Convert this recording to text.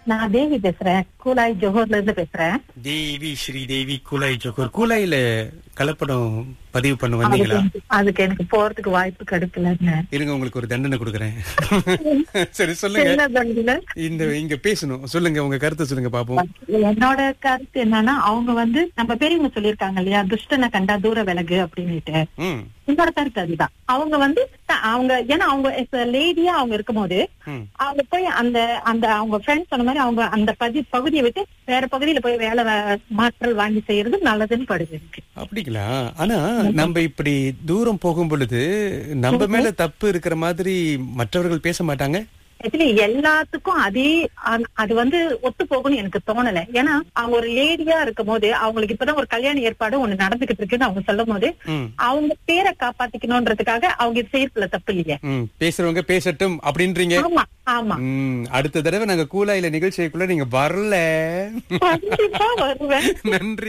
நான் தேவி பேசுறேன் கூலாய் ஜோஹர்ல இருந்து பேசுறேன் தேவி ஸ்ரீ தேவி கூலாய் ஜோக்கர் கூலாயில கலப்படம் பதிவு பண்ண அதுக்கு வந்தீங்களா எனக்கு- அதுக்கு எனக்கு போறதுக்கு வாய்ப்பு கிடைக்கலன்னு இருங்க உங்களுக்கு ஒரு தண்டனை கொடுக்குறேன் சரி சொல்லுங்க என்ன பண்ணுல இந்த இங்க பேசணும் சொல்லுங்க உங்க கருத்தை சொல்லுங்க பாப்போம் என்னோட கருத்து என்னன்னா அவங்க வந்து நம்ம பெரியவங்க சொல்லியிருக்காங்க இல்லையா துஷ்டனை கண்டா தூர விலகு அப்படின்னுட்டு ம் என்னோட கருத்து அதுதான் அவங்க வந்து த- அவங்க ஏன்னா அவங்க லேடியா அவங்க இருக்கும்போது ம் அவங்க போய் அந்த அந்த அவங்க ஃப்ரெண்ட்ஸ் சொன்ன மாதிரி அவங்க அந்த பதி பகுதியை விட்டு வேற பகுதியில போய் வேலை வா- மாற்றல் வாங்கி செய்யறது நல்லதுன்னு படுது எனக்கு அப்படிங்களா ஆனா நம்ம இப்படி தூரம் போகும் பொழுது நம்ம மேல தப்பு இருக்கிற மாதிரி மற்றவர்கள் பேச மாட்டாங்க ஆக்சுவலி எல்லாத்துக்கும் அதே அ- அது வந்து ஒத்து போகும்னு எனக்கு தோணல ஏன்னா அவங்க ஒரு லேடியா இருக்கும் போது அவங்களுக்கு இப்பதான் ஒரு கல்யாண ஏற்பாடு ஒண்ணு நடந்துகிட்டு இருக்குன்னு அவங்க சொல்லும் போது ம் அவங்க பேரை காப்பாத்திக்கணும்ன்றதுக்காக அவங்க இது செய்யறதுல தப்பு இல்லையே ம் பேசுறவங்க பேசட்டும் அப்படின்றீங்க ஆமா ஆமா ம் அடுத்த தடவை நாங்க கூலாயில நிகழ்ச்சிக்குள்ள நீங்க வரல கண்டிப்பா வருவேன் நன்றி